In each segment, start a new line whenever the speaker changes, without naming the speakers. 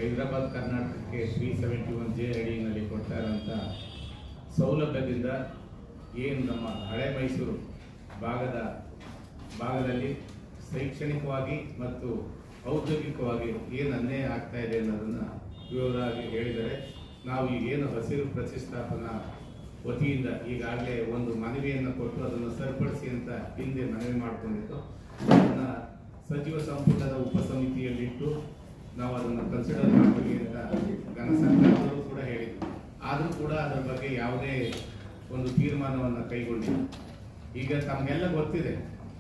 ಹೈದರಾಬಾದ್ ಕರ್ನಾಟಕಕ್ಕೆ three seventy one J ಅಡಿನಲ್ಲಿ ಕೊಡ್ತಾ ಇರೋಂಥ ಸೌಲಭ್ಯದಿಂದ ಏನು ನಮ್ಮ ಹಳೆ ಮೈಸೂರು ಭಾಗದ ಭಾಗದಲ್ಲಿ ಶೈಕ್ಷಣಿಕವಾಗಿ ಮತ್ತು ಔದ್ಯೋಗಿಕವಾಗಿ ಏನು ಅನ್ಯಾಯ ಆಗ್ತಾ ಇದೆ ಅನ್ನೋದನ್ನು ವಿವರವಾಗಿ ಹೇಳಿದರೆ ನಾವು ಈಗೇನು ಹಸಿರು ಪ್ರತಿಷ್ಠಾಪನಾ ವತಿಯಿಂದ ಈಗಾಗಲೇ ಒಂದು ಮನವಿಯನ್ನು ಕೊಟ್ಟು ಅದನ್ನು ಸರಿಪಡಿಸಿ ಅಂತ ಹಿಂದೆ ಮನವಿ ಮಾಡಿಕೊಂಡಿದ್ದು ಅದನ್ನು ಸಚಿವ ಸಂಪುಟದ ಉಪಸಮಿತಿಯಲ್ಲಿಟ್ಟು ನಾವು ಅದನ್ನು ಕನ್ಸಿಡರ್ ಮಾಡ್ತೀವಿ ಅಂತ ಘನ ಸರ್ಕಾರದವರು ಕೂಡ ಹೇಳಿದ್ರು ಆದರೂ ಕೂಡ ಅದರ ಬಗ್ಗೆ ಯಾವುದೇ ಒಂದು ತೀರ್ಮಾನವನ್ನು ಕೈಗೊಂಡಿಲ್ಲ ಈಗ ತಮಗೆಲ್ಲ ಗೊತ್ತಿದೆ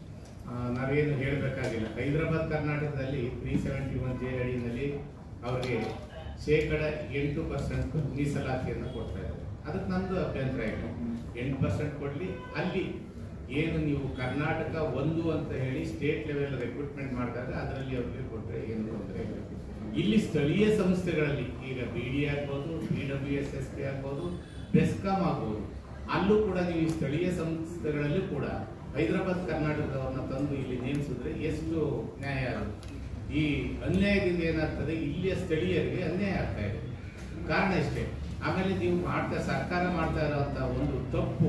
ಆ, ನಾವೇನು ಹೇಳಬೇಕಾಗಿಲ್ಲ ಹೈದರಾಬಾದ್ ಕರ್ನಾಟಕದಲ್ಲಿ ತ್ರೀ ಸೆವೆಂಟಿ ಒನ್ ಜೆ ಅಡಿನಲ್ಲಿ ಅವರಿಗೆ ಶೇಕಡ ಎಂಟು ಪರ್ಸೆಂಟ್ ಮೀಸಲಾತಿಯನ್ನು ಕೊಡ್ತಾ ಇದ್ದಾರೆ ಅದಕ್ಕೆ ನಮ್ದು ಅಭ್ಯಂತರ ಇಲ್ಲ ಎಂಟು ಪರ್ಸೆಂಟ್ ಕೊಡಲಿ ಅಲ್ಲಿ ಏನು ನೀವು ಕರ್ನಾಟಕ ಒಂದು ಅಂತ ಹೇಳಿ ಸ್ಟೇಟ್ ಲೆವೆಲ್ ರೆಕ್ರೂಟ್ಮೆಂಟ್ ಮಾಡಿದಾಗ ಅದರಲ್ಲಿ ಅವ್ರಿಗೆ ಕೊಟ್ಟರೆ ಏನು ತೊಂದರೆ ಇಲ್ಲ ಇಲ್ಲಿ ಸ್ಥಳೀಯ ಸಂಸ್ಥೆಗಳಲ್ಲಿ ಈಗ ಬಿ ಡಿ ಆಗ್ಬೋದು B W S S P ಆಗ್ಬೋದು ಬೆಸ್ಕಾಂ ಆಗ್ಬೋದು ಅಲ್ಲೂ ಕೂಡ ನೀವು ಈ ಸ್ಥಳೀಯ ಸಂಸ್ಥೆಗಳಲ್ಲೂ ಕೂಡ ಹೈದರಾಬಾದ್ ಕರ್ನಾಟಕದವ್ರನ್ನ ತಂದು ಇಲ್ಲಿ ನೇಮಿಸಿದ್ರೆ ಎಷ್ಟು ನ್ಯಾಯ ಅದು ಈ ಅನ್ಯಾಯದಿಂದ ಏನಾಗ್ತದೆ ಇಲ್ಲಿಯ ಸ್ಥಳೀಯರಿಗೆ ಅನ್ಯಾಯ ಆಗ್ತಾ ಇದೆ ಕಾರಣ ಇಷ್ಟೇ ಆಮೇಲೆ ನೀವು ಮಾಡ್ತಾ ಸರ್ಕಾರ ಮಾಡ್ತಾ ಇರುವಂತ ಒಂದು ತಪ್ಪು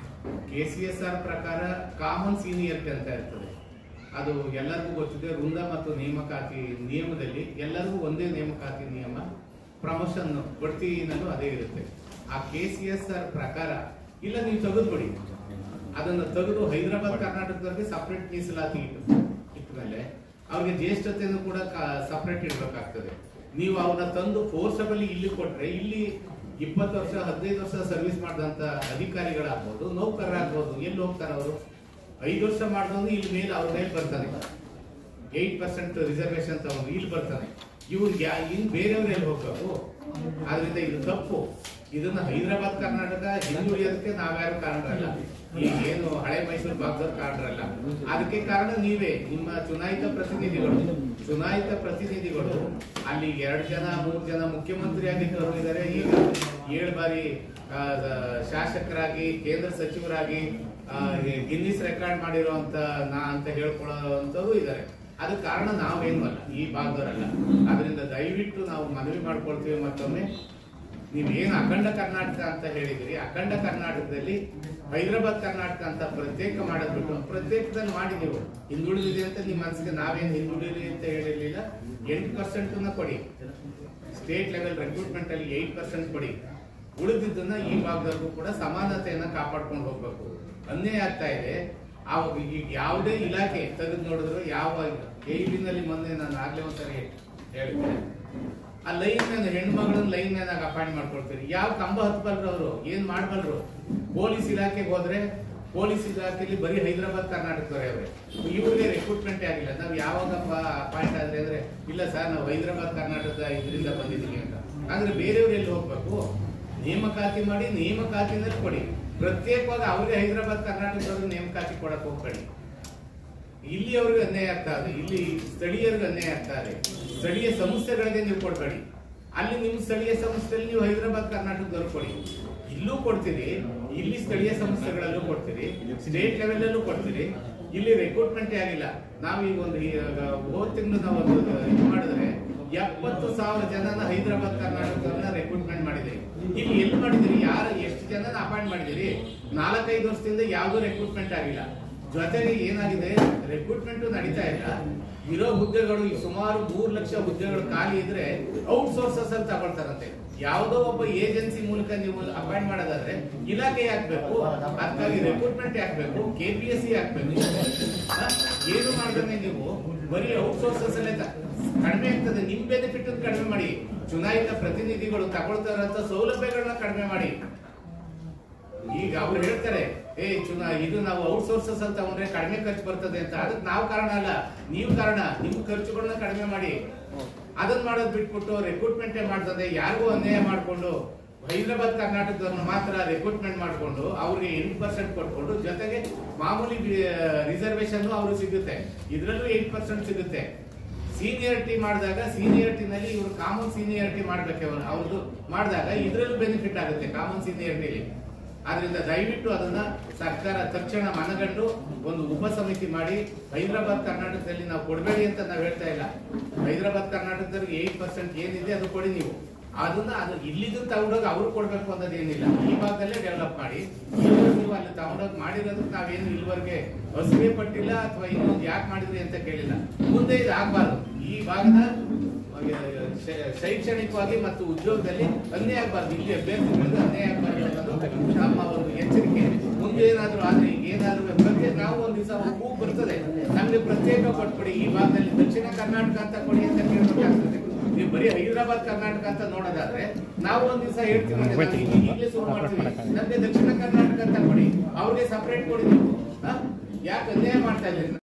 ಕೆ ಸಿ ಎಸ್ ಆರ್ ಪ್ರಕಾರ ಕಾಮನ್ ಸೀನಿಯರ್ಟಿ ಅಂತ ಇರ್ತದೆ ಅದು ಎಲ್ಲರಿಗೂ ಗೊತ್ತಿದೆ ವೃಂದ ಮತ್ತು ನೇಮಕಾತಿ ನಿಯಮದಲ್ಲಿ ಎಲ್ಲರಿಗೂ ಒಂದೇ ನೇಮಕಾತಿ ನಿಯಮ ಪ್ರಮೋಷನ್ ಬಡ್ತಿನಲ್ಲೂ ಅದೇ ಇರುತ್ತೆ ಆ ಕೆ ಸಿ ಎಸ್ ಆರ್ ಪ್ರಕಾರ ಇಲ್ಲ ನೀವು ತೆಗೆದುಬಿಡಿ ಅದನ್ನು ತೆಗೆದು ಹೈದರಾಬಾದ್ ಕರ್ನಾಟಕದಲ್ಲಿ ಸಪರೇಟ್ ಮೀಸಲಾತಿ ಇಟ್ಟು ಇಟ್ಮೇಲೆ ಅವ್ರಿಗೆ ಜ್ಯೇಷ್ಠತೆಯನ್ನು ಕೂಡ ಸಪರೇಟ್ ಇಡಬೇಕಾಗ್ತದೆ ನೀವು ಅವ್ರನ್ನ ತಂದು ಫೋರ್ಸಬಲಿ ಇಲ್ಲಿ ಕೊಟ್ರೆ ಇಲ್ಲಿ ಇಪ್ಪತ್ತು ವರ್ಷ ಹದಿನೈದು ವರ್ಷ ಸರ್ವಿಸ್ ಮಾಡಿದಂತ ಅಧಿಕಾರಿಗಳಾಗ್ಬೋದು ನೌಕರರಾಗ್ಬೋದು ಎಲ್ಲಿ ಹೋಗ್ತಾರೆ ಅವರು ಐದು ವರ್ಷ ಮಾಡಿದವನು ಇಲ್ಲಿ ಮೇಲೆ ಅವ್ರ ಮೇಲೆ ಬರ್ತಾನೆ ಏಟ್ ಪರ್ಸೆಂಟ್ ರಿಸರ್ವೇಶನ್ ತಗೊಂಡು ಇಲ್ಲಿ ಬರ್ತಾನೆ ಇವ್ರಿಗೆ ಯಾ ಇನ್ ಬೇರೆಯವ್ರು ಎಲ್ಲಿ ಹೋಗ್ಬೇಕು ಆದ್ರಿಂದ ಇದು ತಪ್ಪು ಇದನ್ನ ಹೈದರಾಬಾದ್ ಕರ್ನಾಟಕ ಹಿಂದುಳಿಯೋದಕ್ಕೆ ನಾವ್ಯಾರು ಕಾರಣರಲ್ಲ ಈಗ ಏನು ಹಳೆ ಮೈಸೂರು ಭಾಗದವ್ರು ಕಾರಣರಲ್ಲ ಅದಕ್ಕೆ ಕಾರಣ ನೀವೇ ನಿಮ್ಮ ಚುನಾಯಿತ ಪ್ರತಿನಿಧಿಗಳು ಚುನಾಯಿತ ಪ್ರತಿನಿಧಿಗಳು ಅಲ್ಲಿ ಎರಡು ಜನ ಮೂರು ಜನ ಮುಖ್ಯಮಂತ್ರಿ ಆಗಿದ್ದವರು ಇದ್ದಾರೆ ಈಗ ಏಳು ಬಾರಿ ಆ, ಶಾಸಕರಾಗಿ ಕೇಂದ್ರ ಸಚಿವರಾಗಿ ಗಿನ್ನಿಸ್ ರೆಕಾರ್ಡ್ ಮಾಡಿರುವಂತ ನಾ ಅಂತ ಹೇಳ್ಕೊಳ್ಳೋವಂಥವ್ರು ಇದ್ದಾರೆ ಅದಕ್ಕೆ ಕಾರಣ ನಾವೇನು ಅಲ್ಲ ಈ ಭಾಗದವರಲ್ಲ ಅದರಿಂದ ದಯವಿಟ್ಟು ನಾವು ಮನವಿ ಮಾಡ್ಕೊಳ್ತೀವಿ ಮತ್ತೊಮ್ಮೆ ನೀವೇನು ಅಖಂಡ ಕರ್ನಾಟಕ ಅಂತ ಹೇಳಿದಿರಿ ಅಖಂಡ ಕರ್ನಾಟಕದಲ್ಲಿ ಹೈದರಾಬಾದ್ ಕರ್ನಾಟಕ ಅಂತ ಪ್ರತ್ಯೇಕ ಮಾಡೋದ್ ಬಿಟ್ಟು ಪ್ರತ್ಯೇಕದಲ್ಲಿ ಮಾಡಿ ನೀವು ಹಿಂದುಳಿದಿದೆ ಅಂತ ನಿಮ್ಮ ಮನಸ್ಸಿಗೆ ನಾವೇನು ಹಿಂದುಳಿದಿದೆ ಅಂತ ಹೇಳಿರ್ಲಿಲ್ಲ ಎಂಟು ಪರ್ಸೆಂಟ್ ಕೊಡಿ ಸ್ಟೇಟ್ ಲೆವೆಲ್ ರೆಕ್ರೂಟ್ಮೆಂಟ್ ಅಲ್ಲಿ ಏಟ್ ಪರ್ಸೆಂಟ್ ಕೊಡಿ ಉಳಿದಿದ್ದನ್ನ ಈ ಭಾಗದಲ್ಲೂ ಕೂಡ ಸಮಾನತೆಯನ್ನ ಕಾಪಾಡ್ಕೊಂಡು ಹೋಗ್ಬೇಕು ಅನ್ಯಾಯ ಆಗ್ತಾ ಇದೆ ಆವಾಗ ಈಗ ಯಾವುದೇ ಇಲಾಖೆ ತೆಗೆದು ನೋಡಿದ್ರು ಯಾವ ನಲ್ಲಿ ಮೊನ್ನೆ ನಾನು ಆಗ್ಲೇ ಒಂದ್ಸರಿ ಹೇಳಿದ್ದೆ ಆ ಲೈನ್ ಮ್ಯಾನ್ ಹೆಣ್ಮಗಳನ್ನ ಲೈನ್ ಮ್ಯಾನ್ ಆಗಿ ಅಪಾಯಿಂಟ್ ಮಾಡ್ಕೊಳ್ತೀರಿ ಯಾವ ಕಂಬ ಹತ್ಬಲ್ರು ಅವರು ಏನ್ ಮಾಡ್ಬಲ್ರು ಪೊಲೀಸ್ ಇಲಾಖೆಗೆ ಹೋದ್ರೆ ಪೊಲೀಸ್ ಇಲಾಖೆಯಲ್ಲಿ ಬರೀ ಹೈದರಾಬಾದ್ ಕರ್ನಾಟಕದವರೇ ಅವ್ರೆ ಇವ್ರಿಗೆ ರೆಕ್ರೂಟ್ಮೆಂಟ್ ಆಗಿಲ್ಲ ನಾವು ಯಾವಾಗಪ್ಪ ಅಪಾಯಿಂಟ್ ಆದ್ರೆ ಅಂದ್ರೆ ಇಲ್ಲ ಸರ್ ನಾವು ಹೈದರಾಬಾದ್ ಕರ್ನಾಟಕದ ಇದರಿಂದ ಬಂದಿದ್ದೀವಿ ಅಂತ ಅಂದ್ರೆ ಬೇರೆಯವ್ರು ಎಲ್ಲಿ ಹೋಗ್ಬೇಕು ನೇಮಕಾತಿ ಮಾಡಿ ನೇಮಕಾತಿನಲ್ಲಿ ಕೊಡಿ ಪ್ರತ್ಯೇಕವಾಗಿ ಅವ್ರಿಗೆ ಹೈದರಾಬಾದ್ ಕರ್ನಾಟಕದವ್ರಿಗೆ ನೇಮಕಾತಿ ಕೊಡಕ್ ಹೋಗ್ಬೇಡಿ ಇಲ್ಲಿ ಅವ್ರಿಗೆ ಅನ್ಯಾಯ ಆಗ್ತಾ ಇದೆ ಇಲ್ಲಿ ಸ್ಥಳೀಯರಿಗೆ ಅನ್ಯಾಯ ಆಗ್ತಾ ಇದೆ ಸ್ಥಳೀಯ ಸಂಸ್ಥೆಗಳಿಗೆ ನೀವು ಕೊಡ್ಬೇಡಿ ಅಲ್ಲಿ ನಿಮ್ಮ ಸ್ಥಳೀಯ ಸಂಸ್ಥೆಯಲ್ಲಿ ನೀವು ಹೈದರಾಬಾದ್ ಕರ್ನಾಟಕದವ್ರು ಕೊಡಿ ಇಲ್ಲೂ ಕೊಡ್ತೀರಿ ಇಲ್ಲಿ ಸ್ಥಳೀಯ ಸಂಸ್ಥೆಗಳಲ್ಲೂ ಕೊಡ್ತೀರಿ ಸ್ಟೇಟ್ ಲೆವೆಲ್ ಅಲ್ಲೂ ಕೊಡ್ತೀರಿ ಇಲ್ಲಿ ರೆಕ್ರೂಟ್ಮೆಂಟ್ ಆಗಿಲ್ಲ ನಾವು ಈಗ ಒಂದು ಹೋದ ತಿಂಗಳು ನಾವು ಒಂದು ಇದು ಮಾಡಿದ್ರೆ ಎಪ್ಪತ್ತು ಸಾವಿರ ಜನನ ಹೈದರಾಬಾದ್ ಕರ್ನಾಟಕದವ್ರನ್ನ ರೆಕ್ರೂಟ್ಮೆಂಟ್ ಮಾಡಿದಿರಿ ಇಲ್ಲಿ ಎಲ್ಲಿ ಮಾಡಿದಿರಿ ಯಾರು ಎಷ್ಟು ಜನನ ಅಪಾಯಿಂಟ್ ಮಾಡಿದಿರಿ ನಾಲ್ಕೈದು ವರ್ಷದಿಂದ ಯಾವ್ದು ರೆಕ್ರೂಟ್ಮೆಂಟ್ ಆಗಿಲ್ಲ ಜೊತೆಗೆ ಏನಾಗಿದೆ ರೆಕ್ರೂಟ್ಮೆಂಟ್ ನಡೀತಾ ಇಲ್ಲ ಇರೋ ಹುದ್ದೆಗಳು ಈ ಸುಮಾರು ಮೂರು ಲಕ್ಷ ಹುದ್ದೆಗಳು ಖಾಲಿ ಇದ್ರೆ ಔಟ್ ಸೋರ್ಸಸ್ ಅಲ್ಲಿ ತಗೊಳ್ತಾರಂತೆ ಯಾವುದೋ ಒಬ್ಬ ಏಜೆನ್ಸಿ ಮೂಲಕ ನೀವು ಅಪಾಯಿಂಟ್ ಮಾಡೋದಾದ್ರೆ ಇಲಾಖೆ ಹಾಕ್ಬೇಕು ಅದಕ್ಕಾಗಿ ರೆಕ್ರೂಟ್ಮೆಂಟ್ ಹಾಕ್ಬೇಕು ಕೆ ಪಿ ಎಸ್ ಸಿ ಹಾಕ್ಬೇಕು ಹ? ಏನು ಮಾಡಿದ್ರೆ ನೀವು ಬರೀ ಔಟ್ ಸೋರ್ಸಸ್ ಅಲ್ಲೇ ತ- ಕಡಿಮೆ ಆಗ್ತದೆ ನಿಮ್ ಬೆನಿಫಿಟ್ ಕಡಿಮೆ ಮಾಡಿ ಚುನಾಯಿತ ಪ್ರತಿನಿಧಿಗಳು ತಗೊಳ್ತಾ ಇರೋಂಥ ಸೌಲಭ್ಯಗಳನ್ನ ಕಡಿಮೆ ಮಾಡಿ ಈಗ ಅವ್ರು ಹೇಳ್ತಾರೆ ಏ ಚುನಾ ಇದು ನಾವು ಔಟ್ಸೋರ್ಸಸ್ ಅಂತ ತಗೊಂಡ್ರೆ ಕಡಿಮೆ ಖರ್ಚು ಬರ್ತದೆ ಅಂತ ಅದಕ್ಕೆ ನಾವು ಕಾರಣ ಅಲ್ಲ ನೀವು ಕಾರಣ ನಿಮ್ ಖರ್ಚುಗಳನ್ನ ಕಡಿಮೆ ಮಾಡಿ ಅದನ್ನ ಮಾಡೋದ್ ಬಿಟ್ಬಿಟ್ಟು ರೆಕ್ರೂಟ್ಮೆಂಟ್ ಮಾಡ್ತದೆ ಯಾರಿಗೂ ಅನ್ಯಾಯ ಮಾಡ್ಕೊಂಡು ಹೈದರಾಬಾದ್ ಕರ್ನಾಟಕದವ್ರನ್ನ ಮಾತ್ರ ರೆಕ್ರೂಟ್ಮೆಂಟ್ ಮಾಡ್ಕೊಂಡು ಅವ್ರಿಗೆ ಎಂಟು ಪರ್ಸೆಂಟ್ ಕೊಟ್ಕೊಂಡು ಜೊತೆಗೆ ಮಾಮೂಲಿ ರಿಸರ್ವೇಶನ್ ಅವ್ರಿಗೆ ಸಿಗುತ್ತೆ ಇದ್ರಲ್ಲೂ ಏಟ್ ಪರ್ಸೆಂಟ್ ಸಿಗುತ್ತೆ ಸೀನಿಯರಿಟಿ ಮಾಡಿದಾಗ ಸೀನಿಯರಿಟಿನಲ್ಲಿ ಇವರು ಕಾಮನ್ ಸೀನಿಯರಿಟಿ ಮಾಡ್ಬೇಕು ಅವ್ರು ಅವ್ರದ್ದು ಮಾಡಿದಾಗ ಇದ್ರಲ್ಲೂ ಬೆನಿಫಿಟ್ ಆಗುತ್ತೆ ಕಾಮನ್ ಸೀನಿಯರಿಟಿಲಿ ಆದ್ರಿಂದ ದಯವಿಟ್ಟು ಅದನ್ನ ಸರ್ಕಾರ ತಕ್ಷಣ ಮನಗಂಡು ಒಂದು ಉಪ ಸಮಿತಿ ಮಾಡಿ ಹೈದರಾಬಾದ್ ಕರ್ನಾಟಕದಲ್ಲಿ ನಾವು ಕೊಡಬೇಡಿ ಅಂತ ನಾವು ಹೇಳ್ತಾ ಇಲ್ಲ ಹೈದರಾಬಾದ್ ಕರ್ನಾಟಕದಲ್ಲಿ ಏಟ್ ಪರ್ಸೆಂಟ್ ಏನಿದೆ ಅದು ಕೊಡಿ ನೀವು ಅದನ್ನ ಅದು ಇಲ್ಲಿದ್ದು ತಗೊಂಡೋಗಿ ಅವ್ರು ಕೊಡ್ಬೇಕು ಅನ್ನೋದೇನಿಲ್ಲ ಈ ಭಾಗದಲ್ಲೇ ಡೆವಲಪ್ ಮಾಡಿ ಇಲ್ಲಿಂದ ನೀವು ಅಲ್ಲಿ ತಗೊಂಡೋಗಿ ಮಾಡಿರೋದಕ್ಕೆ ನಾವೇನು ಇಲ್ಲಿವರೆಗೆ ಹಸಿವೆ ಪಟ್ಟಿಲ್ಲ ಅಥವಾ ಇನ್ನೊಂದು ಯಾಕೆ ಮಾಡಿದ್ರಿ ಅಂತ ಕೇಳಿಲ್ಲ ಮುಂದೆ ಇದು ಆಗ್ಬಾರ್ದು ಈ ಭಾಗದ ಶೈ- ಶೈಕ್ಷಣಿಕವಾಗಿ ಮತ್ತು ಉದ್ಯೋಗದಲ್ಲಿ ಅನ್ಯಾಯ ಆಗಬಾರ್ದು ಇಲ್ಲಿ ಅಭ್ಯರ್ಥಿಗಳಿಗೆ ಅನ್ಯಾಯ ಆಗಬಾರ್ದು ಅನ್ನೋದು ನಮ್ಮ ಒಂದು ಎಚ್ಚರಿಕೆ ಮುಂದೆ ಏನಾದ್ರು ಆದ್ರೆ ಈಗ ಏನಾದ್ರು ಬಗ್ಗೆ ನಾವು ಒಂದ್ ದಿವಸ ಕೂಗು ಬರ್ತದೆ ನಮ್ಗೆ ಪ್ರತ್ಯೇಕ ಕೊಟ್ಬಿಡಿ ಈ ಭಾಗದಲ್ಲಿ ದಕ್ಷಿಣ ಕರ್ನಾಟಕ ಅಂತ ಕೊಡಿ ಅಂತ ಕೇಳ್ಬೇಕಾಗ್ತದೆ ನೀವು ಬರೀ ಹೈದರಾಬಾದ್ ಕರ್ನಾಟಕ ಅಂತ ನೋಡೋದಾದ್ರೆ ನಾವು ಒಂದ್ ದಿವಸ ಹೇಳ್ತೀವಿ ಅಂದ್ರೆ ನಾವು ಈಗ ಈಗಲೇ ಶುರು ಮಾಡ್ತೀವಿ ನಮ್ಗೆ ದಕ್ಷಿಣ ಕರ್ನಾಟಕ ಅಂತ ಕೊಡಿ ಅವ್ರಿಗೆ ಸಪರೇಟ್ ಕೊಡಿ ನೀವು ಹ? ಯಾಕೆ ಅನ್ಯಾಯ ಮಾಡ್ತಾ ಇದ್ದೀರಿ